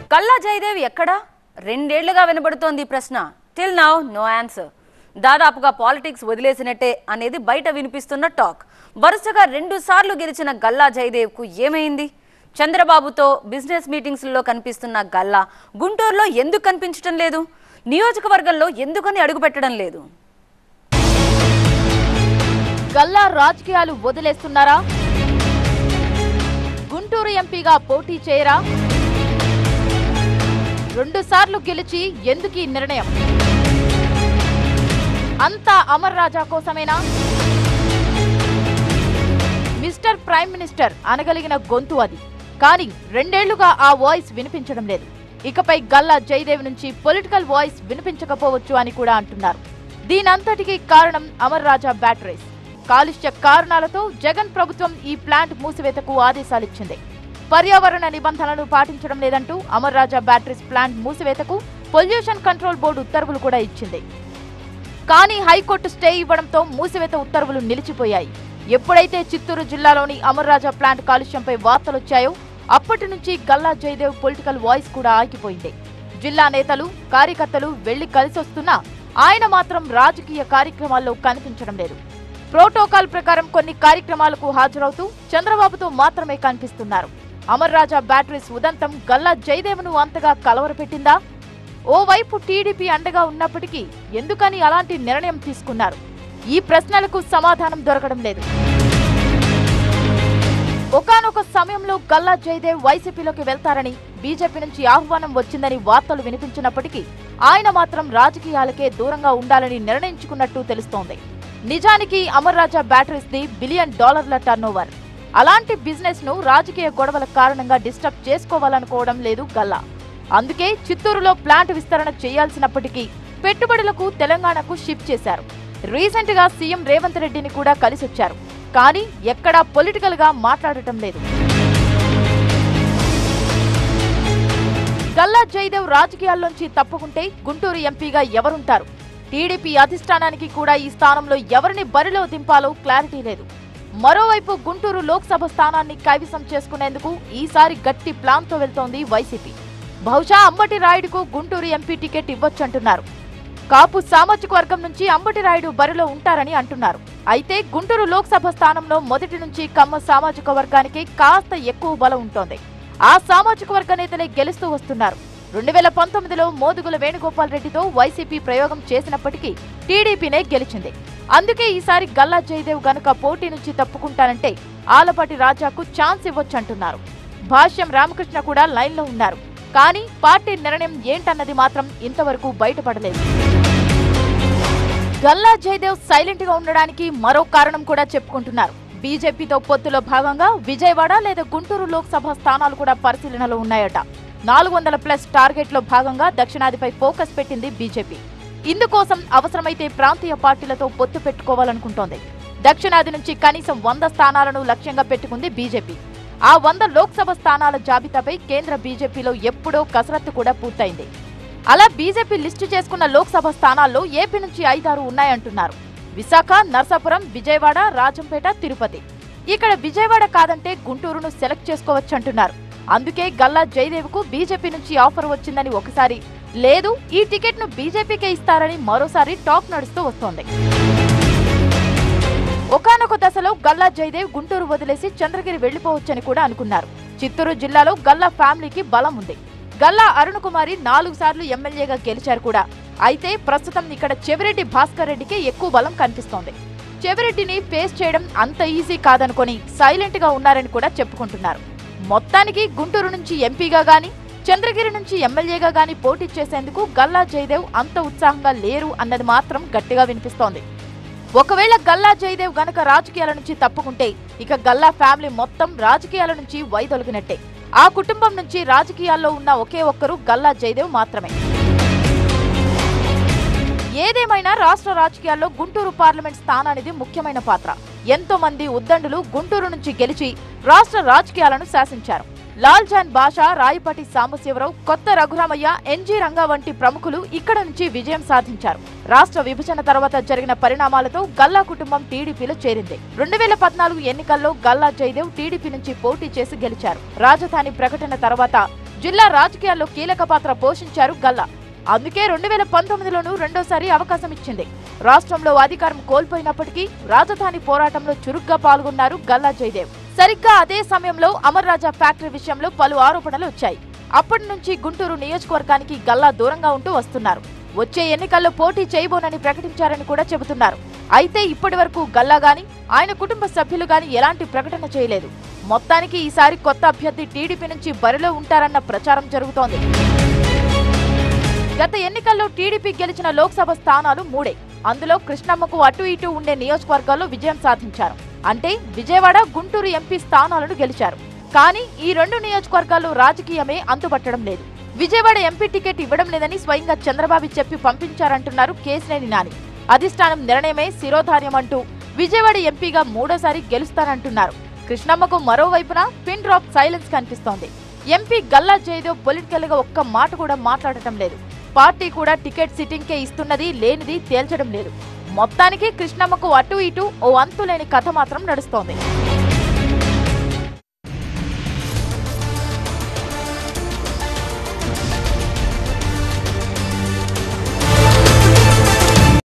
కల్లా జయదేవ్ ఎక్కడా రెండేళ్లుగా వినబడుతోంది ఈ ప్రశ్న టిల్ నౌ నో ఆన్సర్ దాదాపుగా పాలిటిక్స్ వదిలేసినట్టే అనేది బయట వినిపిస్తున్న టాక్ వరుసగా రెండు సార్లు గెలిచిన గల్లా జయదేవ్కు ఏమైంది చంద్రబాబుతో బిజినెస్ మీటింగ్స్లో కనిపిస్తున్న గల్లా గుంటూరులో ఎందుకు కనిపించడం లేదు నియోజకవర్గంలో ఎందుకని అడుగుపెట్టడం లేదు గల్లా రాజకీయాలు వదిలేస్తున్నారా గుంటూరు ఎంపీగా పోటీ చేయరా రెండు సార్లు గెలిచి ఎందుకు ఈ నిర్ణయం అంతా అమర్ రాజా కోసమేనా మిస్టర్ ప్రైమ్ మినిస్టర్ అనగలిగిన గొంతు అది కానీ రెండేళ్లుగా ఆ వాయిస్ వినిపించడం లేదు ఇకపై గల్లా జయదేవ్ నుంచి పొలిటికల్ వాయిస్ వినిపించకపోవచ్చు అని కూడా అంటున్నారు దీనంతటికీ కారణం అమర్ రాజా బ్యాటరీస్ కాలుష్య కారణాలతో జగన్ ప్రభుత్వం ఈ ప్లాంట్ మూసివేతకు ఆదేశాలిచ్చింది పర్యావరణ నిబంధనలు పాటించడం లేదంటూ అమర్ రాజా బ్యాటరీస్ ప్లాంట్ మూసివేతకు పొల్యూషన్ కంట్రోల్ బోర్డు ఉత్తర్వులు కూడా ఇచ్చింది కానీ హైకోర్టు స్టే ఇవ్వడంతో మూసివేత ఉత్తర్వులు నిలిచిపోయాయి ఎప్పుడైతే చిత్తూరు జిల్లాలోని అమర్ రాజా ప్లాంట్ కాలుష్యంపై వార్తలొచ్చాయో అప్పటి నుంచి గల్లా జయదేవ్ పొలిటికల్ వాయిస్ కూడా ఆగిపోయింది జిల్లా నేతలు కార్యకర్తలు వెళ్లి కలిసొస్తున్నా ఆయన మాత్రం రాజకీయ కార్యక్రమాల్లో కనిపించడం లేదు ప్రోటోకాల్ ప్రకారం కొన్ని కార్యక్రమాలకు హాజరవుతూ చంద్రబాబుతో మాత్రమే కనిపిస్తున్నారు అమర్ రాజా బ్యాటరీస్ ఉదంతం గల్లా జయదేవ్ను అంతగా కలవరపెట్టిందా ఓవైపు టీడీపీ అండగా ఉన్నప్పటికీ ఎందుకని అలాంటి నిర్ణయం తీసుకున్నారు ఈ ప్రశ్నలకు సమాధానం దొరకడం లేదు ఒకానొక సమయంలో గల్లా జయదేవ్ వైసీపీలోకి వెళ్తారని బీజేపీ నుంచి ఆహ్వానం వచ్చిందని వార్తలు వినిపించినప్పటికీ ఆయన మాత్రం రాజకీయాలకే దూరంగా ఉండాలని నిర్ణయించుకున్నట్టు తెలుస్తోంది నిజానికి Amar Raja batteries the billion డాలర్ల టర్నోవర్ అలాంటి బిజినెస్ ను రాజకీయ గొడవల కారణంగా డిస్టర్బ్ చేసుకోవాలనుకోవడం లేదు గల్లా అందుకే చిత్తూరులో ప్లాంట్ విస్తరణ చేయాల్సినప్పటికీ పెట్టుబడులకు తెలంగాణకు షిఫ్ట్ చేశారు రీసెంట్ గా సీఎం రేవంత్ రెడ్డిని కూడా కలిసొచ్చారు కానీ ఎక్కడా పొలిటికల్ గా మాట్లాడటం లేదు గల్లా జయదేవ్ రాజకీయాల్లోంచి తప్పుకుంటే గుంటూరు ఎంపీగా ఎవరుంటారు టీడీపీ అధిష్టానానికి కూడా ఈ స్థానంలో ఎవరిని బరిలో దింపాలో క్లారిటీ లేదు మరోవైపు గుంటూరు లోక్సభ స్థానాన్ని కైవసం చేసుకునేందుకు ఈసారి గట్టి ప్లాన్తో వెళ్తోంది వైసీపీ బహుశా అంబటి రాయుడుకు గుంటూరు ఎంపీ టికెట్ ఇవ్వొచ్చంటున్నారు కాపు సామాజిక వర్గం నుంచి అంబటి రాయుడు బరిలో ఉంటారని అంటున్నారు అయితే గుంటూరు లోక్సభ స్థానంలో మొదటి నుంచి కమ్మ సామాజిక వర్గానికి కాస్త ఎక్కువ బలం ఉంటోంది ఆ సామాజిక వర్గ నేతలే గెలుస్తూ వస్తున్నారు రెండు వేల పంతొమ్మిదిలో మోదుగుల వేణుగోపాల్ రెడ్డితో వైసీపీ ప్రయోగం చేసినప్పటికీ టీడీపీనే గెలిచింది అందుకే ఈసారి గల్లా జయదేవ్ గనుక పోటీ నుంచి తప్పుకుంటానంటే ఆలపాటి రాజాకు ఛాన్స్ ఇవ్వొచ్చంటున్నారు భాష్యం రామకృష్ణ కూడా లైన్లో ఉన్నారు కానీ పార్టీ నిర్ణయం ఏంటన్నది మాత్రం ఇంతవరకు బయటపడలేదు గల్లా జయదేవ్ సైలెంట్ గా ఉండడానికి మరో కారణం కూడా చెప్పుకుంటున్నారు బీజేపీతో పొత్తులో భాగంగా విజయవాడ లేదా గుంటూరు లోక్సభ స్థానాలు కూడా పరిశీలనలో ఉన్నాయట నాలుగు వందల ప్లస్ టార్గెట్ లో భాగంగా దక్షిణాదిపై ఫోకస్ పెట్టింది బీజేపీ ఇందుకోసం అవసరమైతే ప్రాంతీయ పార్టీలతో పొత్తు పెట్టుకోవాలనుకుంటోంది దక్షిణాది నుంచి కనీసం వంద స్థానాలను లక్ష్యంగా పెట్టుకుంది బీజేపీ ఆ వంద లోక్సభ స్థానాల జాబితాపై కేంద్ర బీజేపీలో ఎప్పుడో కసరత్తు కూడా పూర్తయింది అలా బీజేపీ లిస్టు చేసుకున్న లోక్సభ స్థానాల్లో ఏపీ నుంచి ఐదారు ఉన్నాయంటున్నారు విశాఖ నర్సాపురం విజయవాడ రాజంపేట తిరుపతి ఇక్కడ విజయవాడ కాదంటే గుంటూరును సెలెక్ట్ చేసుకోవచ్చంటున్నారు అందుకే గల్లా జయదేవ్కు బీజేపీ నుంచి ఆఫర్ వచ్చిందని ఒకసారి లేదు ఈ టికెట్ను బీజేపీకే ఇస్తారని మరోసారి టాక్ నడుస్తూ వస్తోంది ఒకానొక దశలో గల్లా జయదేవ్ గుంటూరు వదిలేసి చంద్రగిరి వెళ్లిపోవచ్చని కూడా అనుకున్నారు చిత్తూరు జిల్లాలో గల్లా ఫ్యామిలీకి బలం ఉంది గల్లా అరుణ్ కుమారి నాలుగు సార్లు ఎమ్మెల్యేగా గెలిచారు కూడా అయితే ప్రస్తుతం ఇక్కడ చెవిరెడ్డి భాస్కర్ రెడ్డికి ఎక్కువ బలం కనిపిస్తోంది చెవిరెడ్డిని ఫేస్ చేయడం అంత ఈజీ కాదనుకొని సైలెంట్ గా ఉన్నారని కూడా చెప్పుకుంటున్నారు మొత్తానికి గుంటూరు నుంచి ఎంపీగా గాని చంద్రగిరి నుంచి ఎమ్మెల్యేగా గాని పోటీ చేసేందుకు గల్లా జయదేవ్ అంత ఉత్సాహంగా లేరు అన్నది మాత్రం గట్టిగా వినిపిస్తోంది ఒకవేళ గల్లా జయదేవ్ గనక రాజకీయాల నుంచి తప్పుకుంటే ఇక గల్లా ఫ్యామిలీ మొత్తం రాజకీయాల నుంచి వైదొలిగినట్టే ఆ కుటుంబం నుంచి రాజకీయాల్లో ఉన్న ఒకే ఒక్కరు గల్లా జయదేవ్ మాత్రమే ఏదేమైనా రాష్ట్ర రాజకీయాల్లో గుంటూరు పార్లమెంట్ స్థానానిది ముఖ్యమైన పాత్ర ఎంతో మంది ఉద్దండులు గుంటూరు నుంచి గెలిచి రాష్ట్ర రాజకీయాలను శాసించారు లాల్ జాన్ బాషా రాయపాటి సాంబశివరావు కొత్త రఘురామయ్య ఎన్జీ రంగా వంటి ప్రముఖులు ఇక్కడ నుంచి విజయం సాధించారు రాష్ట్ర విభజన తర్వాత జరిగిన పరిణామాలతో గల్లా కుటుంబం టీడీపీలో చేరింది రెండు వేల పద్నాలుగు ఎన్నికల్లో గల్లా జయదేవ్ టీడీపీ నుంచి పోటీ చేసి గెలిచారు రాజధాని ప్రకటన తర్వాత జిల్లా రాజకీయాల్లో కీలక పాత్ర పోషించారు గల్లా అందుకే రెండు వేల పంతొమ్మిదిలోనూ రెండోసారి అవకాశం ఇచ్చింది రాష్ట్రంలో అధికారం కోల్పోయినప్పటికీ రాజధాని పోరాటంలో చురుగ్గా పాల్గొన్నారు గల్లా జయదేవ్ సరిగ్గా అదే సమయంలో అమర్ రాజా ఫ్యాక్టరీ విషయంలో పలు ఆరోపణలు వచ్చాయి అప్పటి నుంచి గుంటూరు నియోజకవర్గానికి గల్లా దూరంగా ఉంటూ వస్తున్నారు వచ్చే ఎన్నికల్లో పోటీ చేయబోనని ప్రకటించారని కూడా చెబుతున్నారు అయితే ఇప్పటి వరకు గల్లా గాని ఆయన కుటుంబ సభ్యులు గాని ఎలాంటి ప్రకటన చేయలేదు మొత్తానికి ఈసారి కొత్త అభ్యర్థి టీడీపీ నుంచి బరిలో ఉంటారన్న ప్రచారం జరుగుతోంది గత ఎన్నికల్లో టీడీపీ గెలిచిన లోక్సభ స్థానాలు మూడే అందులో కృష్ణమ్మకు అటు ఇటు ఉండే నియోజకవర్గాల్లో విజయం సాధించారు అంటే విజయవాడ గుంటూరు ఎంపీ స్థానాలను గెలిచారు కానీ ఈ రెండు నియోజకవర్గాల్లో రాజకీయమే అంతుపట్టడం లేదు విజయవాడ ఎంపీ టికెట్ ఇవ్వడం లేదని స్వయంగా చంద్రబాబు చెప్పి పంపించారంటున్నారు కేసినేని నాని అధిష్టానం నిర్ణయమే శిరోధార్యం అంటూ విజయవాడ ఎంపీగా మూడోసారి గెలుస్తారంటున్నారు కృష్ణమ్మకు మరోవైపున పిన్ డ్రాప్ సైలెన్స్ కనిపిస్తోంది ఎంపీ గల్లా జయదేవ్ పొలిటికల్ గా ఒక్క మాట కూడా మాట్లాడటం లేదు పార్టీ కూడా టికెట్ సిట్టింగ్కే ఇస్తున్నది లేనిది తేల్చడం లేదు మొత్తానికి కృష్ణమ్మకు అటు ఇటు ఓ అంతులేని కథ మాత్రం నడుస్తోంది